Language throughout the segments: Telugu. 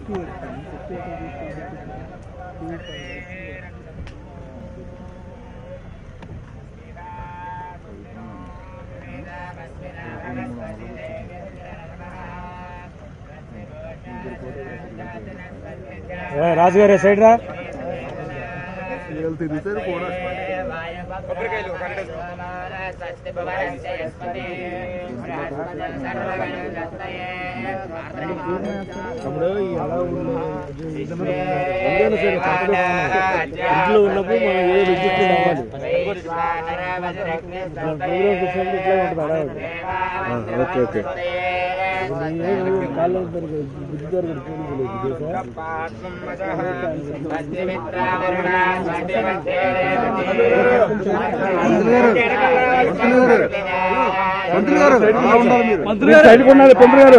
రాజుగారే సైడ్ రా తమ్ముడు ఈ అలా ఉన్న ఏదైనా సరే తప్పదు ఇంట్లో ఉన్నప్పుడు మనం ఏ విద్యుత్ అవ్వాలి ప్రోగ్రామ్ చూసినప్పుడు ఇట్లా ఉంటుంది అడగాలి ఓకే ఓకే కాళ్ళు బుద్ధి దొరకదు ఫోన్ తెలుసా మంత్రి గారు అలా ఉండాలి మీరు మంత్రి గారు సైడ్ కొన్నాడు పంతులు గారు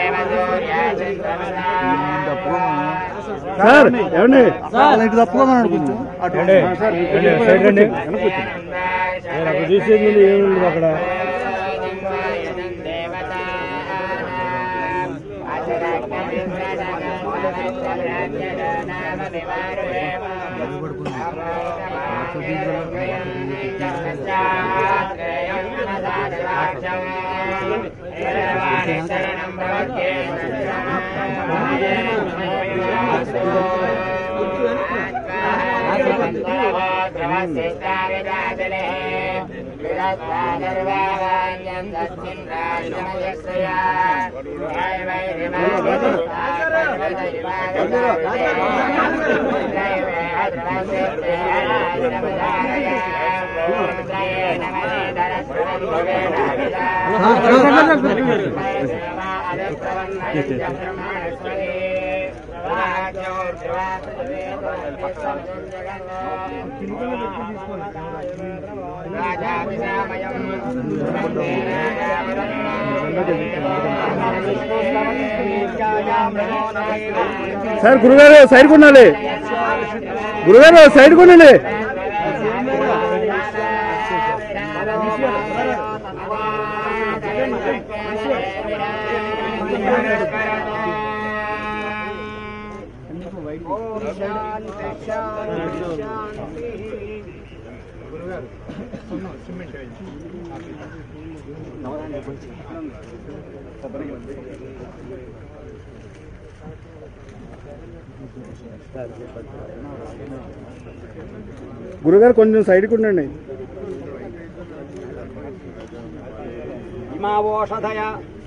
సార్ ఏమండి అలా ఇటు తప్పుకోమని కొంచెం అటు సైడ్ రండి అక్కడ తీసేది ఏమి అక్కడ సార్ గురుగారు సైడ్ కొనాలి గురుగారు సైడ్ కొనండి గురుగారు కొంచెం సైడ్కి ఉండండి ఇమావోషధయ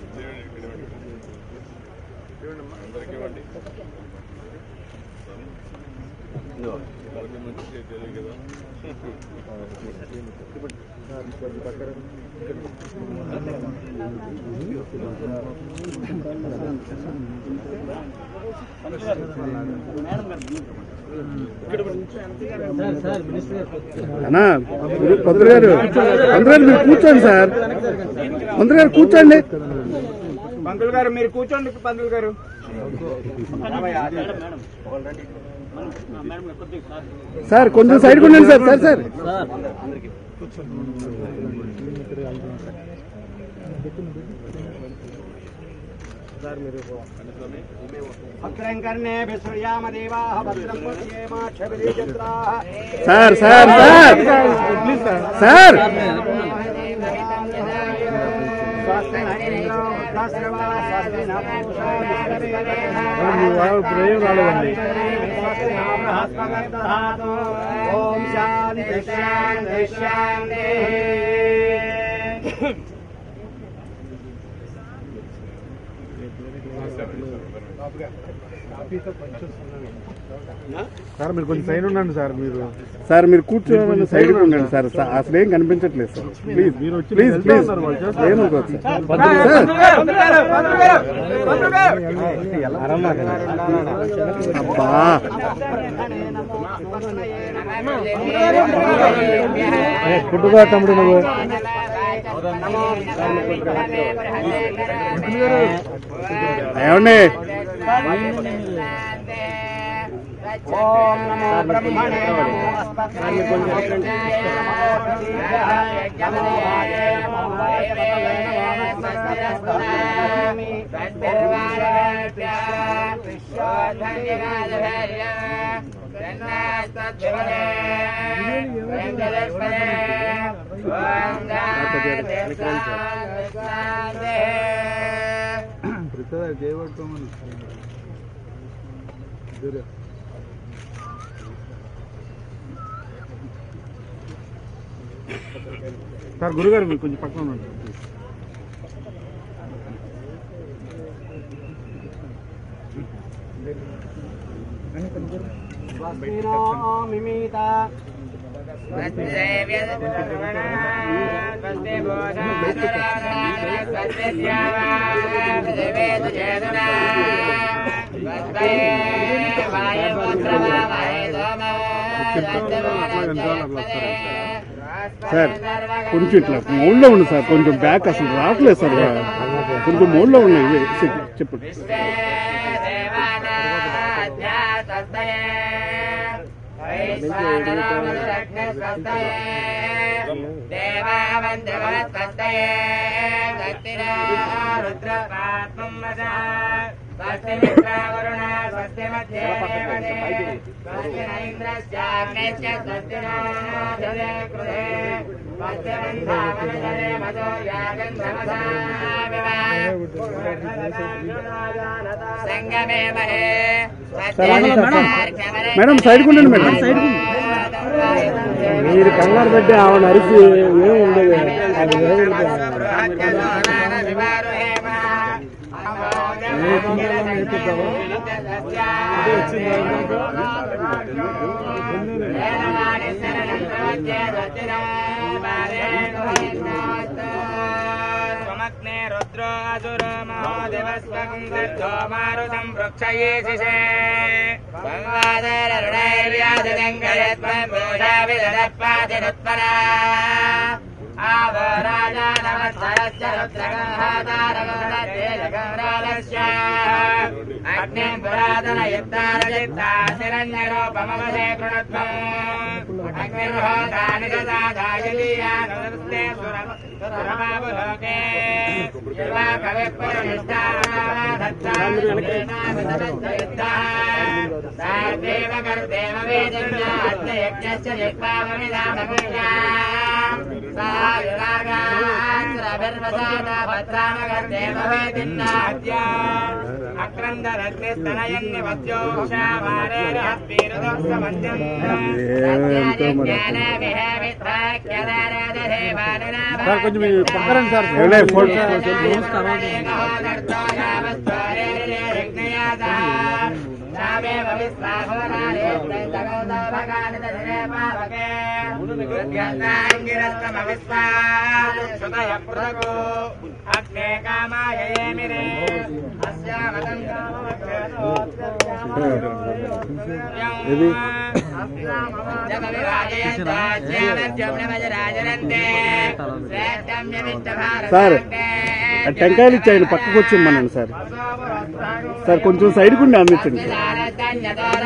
అన్నా గురు- పంతులు గారు పంతులు గారు మీరు కూర్చోండి సార్ పంతులు గారు కూర్చోండి పంతులు గారు మీరు కూర్చోండి పంతులు గారు సార్ కొంచెం సైడ్కి ఉండండి సార్ సార్ సార్ భద్రం కర్ణే విశ్రయామ దేవాః భద్రం పశ్యేమాక్షభిర్యజత్రాః సార్ సార్ సార్ సార్ స్వస్తి నరేంద్రో వృద్ధాశ్రవా స్వస్తి నపూషా ఇప్పుడు ఏం రాలేదండి స్వస్తి నో బృహస్పతిర్దధాతు. ఓం శాంతి శాంతి శాంతి సార్ మీరు కొంచెం సైడ్ ఉండండి సార్ మీరు సార్ మీరు కూర్చోమని సైడ్ ఉండండి సార్ స- అసలు ఏం కనిపించట్లేదు సార్ ప్లీజ్ మీరు ప్లీజ్ ప్లీజ్ ఏమనుకోవచ్చు సార్ సార్ అబ్బా పుట్టుగా తమ్ముడు నువ్వు ఏమండి ఓం నమో బ్రహ్మణే నమో అస్మద్గురవే నమో నమో వాదే నమో వాయువే నమో స్వస్తిరస్తు సార్ గురుగారు మీరు కొంచెం పక్కన ఉండండి మిమీత సార్ కొంచెం ఇట్లా మోడ్లో ఉంది సార్ కొంచెం బ్యాక్ అసలు రావట్లేదు సార్ కొంచెం మోడ్లో ఉన్నాయి ఇవే. చెప్పండి సంగమే మహే మేడం సైడ్ ఉండండి మేడం మీరు కంగారు పెట్టి ఆవిడ అరిసి ఏం ఉండదు అది ఏం స్వమగ్నే రుద్రోసుర మహోదేవస్వం గర్భో మారుతం వృక్షయే శిషే సంవాదరుడైర్యాదగంగయత్మూషావిదపాతిరుత్పరా ఆవో రాజా నమస్సరస్య రుద్రగంహాతారగౌరస్య అగ్నిం పురాతన యుద్ధారజిత్తాశిరణ్యరూపమవదే కృణత్వం అగ్నిర్హోతాని దాదాయలీయానుస్తే సురమాపులోకే యువా కవిపురనిష్టాదేవ కర్దేవ వేదవ్యాస్య యజ్ఞస్య జిహ్వామమిదామగుణ్యా సాయురాగాశ్రభిర్వసాదభద్రామగర్దేవ వేదిన్నాద్యా సార్ కొంచెం మీ పక్కన రండి సార్ ఎవలే ఫోటో అగ్నే కామాయ ఏమిరే అస్యామతం ఇది సార్ ఆ టెంకాయలు ఇచ్చి ఆయన పక్కకు వచ్చి ఇమ్మనండి సార్ సార్ కొంచెం సైడ్ కుండి అందించండి సార్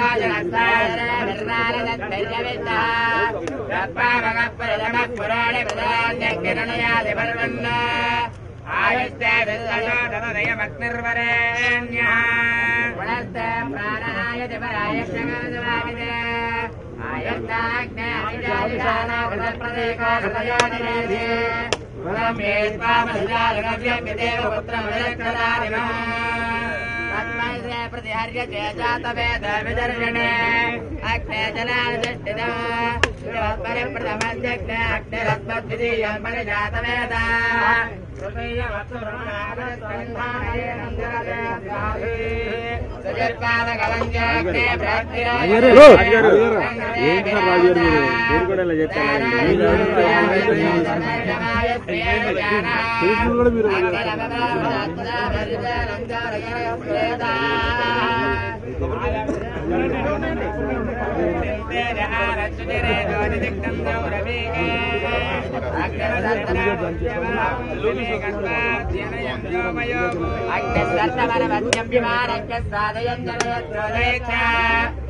प्रतिहर्य जातवेद विदर्शने अग्ने जलादिष्टित परिप्रथमस्यग्ने अग्निरत्मद्वितीयं परिजातवेद ఏంటి సార్ రాజు గారు మీరు మీరు కూడా ఇలా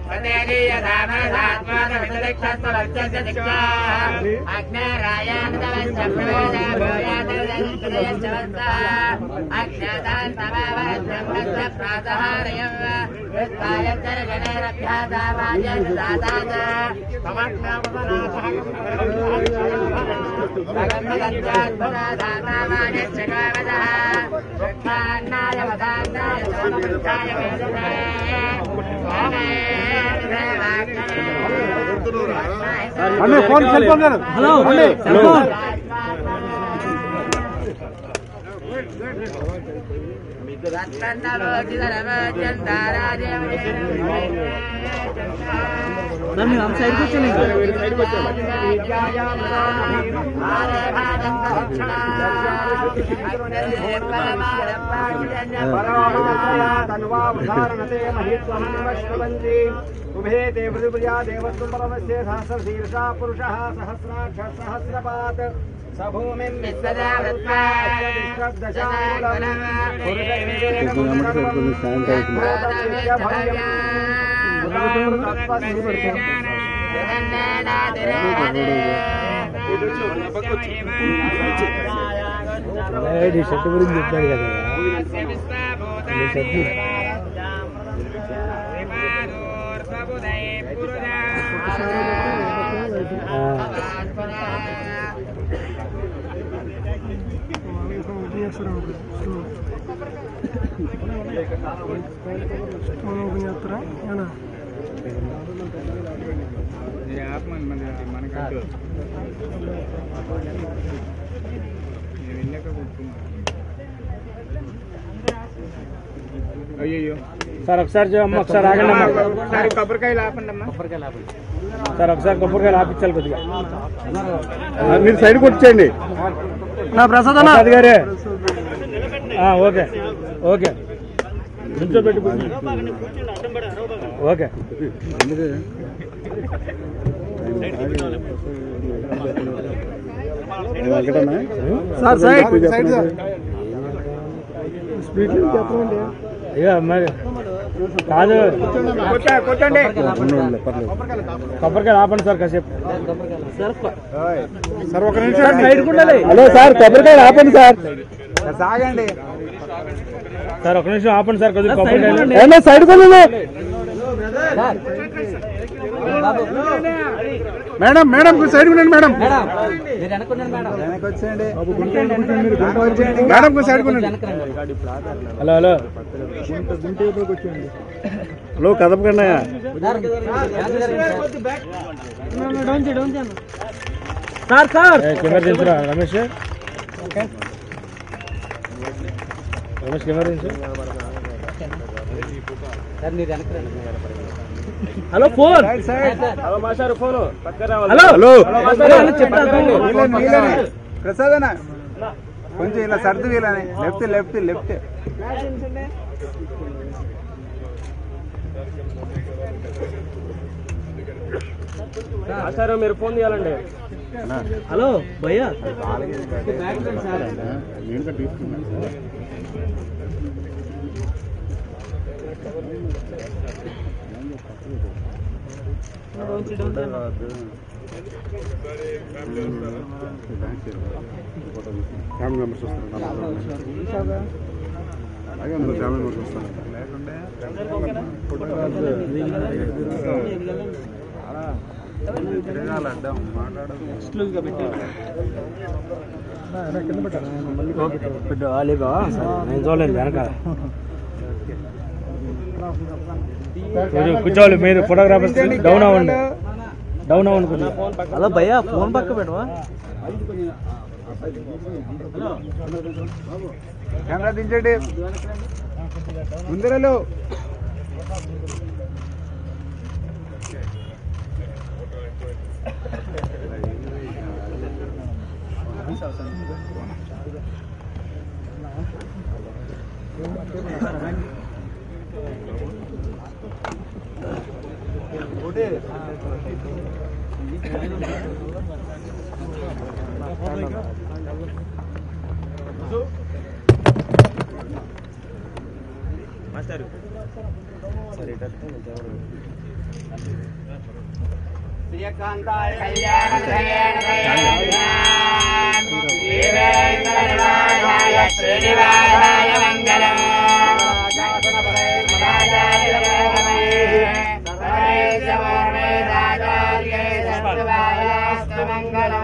అన్నీ ఫోన్ సెల్ ఫోన్ కాదు హలో హలో సార్ మీరు అంత సైడ్కి వచ్చాను उभे ते मृदुप्रिया देवत्वं परमस्य सहस्रशीर्षा पुरुषः सहस्राक्ष सहस्रपात् स भूमिं షర్ట్ గురించి చెప్పాడు కదా ఈ షర్ట్ సార్ ఒకసారి చూ- అమ్మ ఒకసారి ఆగండి అమ్మ కొబ్బరికాయలు ఆపండి అమ్మా సార్ ఒకసారి కొబ్బరికాయలు ఆపించాలి కొద్దిగా మీరు సైడ్ కొట్టించండి నా ప్రసాద్ అన్న అది గారే ఆ, ఓకే ఓకే నుంచోబెట్టి కూర్చో. ఓకే వెంకటన్నా సార్ సైడ్ సైడ్ సార్ ఇక మరి కాదు కూర్చోండి ఉండండి, పర్లేదు కొబ్బరికాయలు ఆపండి సార్ కాసేపు సార్ ఒక నిమిషం సైడ్ ఉండాలి హలో సార్ కొబ్బరికాయలు ఆపండి సార్ సాగండి సార్ ఒక నిమిషం ఆపండి సార్ కొద్దిగా కొబ్బరికాయలు ఏమన్నా సైడ్ కొనండి మేడం మేడం సైడ్ కొనండి మేడం మేడం సైడ్ కొనండి హలో హలో హలో కదపకండి సార్ సార్ కెమెరా దించురా రమేష్ రమేష్ కెమెరా దించు hello phone hello master phone hello hello చెప్తాను ప్రసాద్ అన్న కొంచెం ఇలా సర్దు వీలని లెఫ్ట్ లెఫ్ట్ లెఫ్ట్ మాస్టర్ మీరు ఫోన్ చేయాలండి హలో భయ్యా నేను కూడా తీసుకున్నాను సార్ ఫ్యామిలీ మెంబర్స్ వస్తారు అలాగే అందరూ ఫ్యామిలీ మెంబర్స్ వస్తారు నేను చూడలేదు వెనక కొంచెం కూర్చోవాలి మీరు ఫోటోగ్రాఫర్స్ డౌన్ అవ్వండి డౌన్ అవ్వండి కొంచెం హలో భయ్యా ఫోన్ పక్క పెట్టవా కెమెరా దించండి ముందరలో శ్రీకాంతాయ కళ్యాణ శ్రీవేంకటరాజాయ శ్రీనివాసాయ మంగళం మంగళం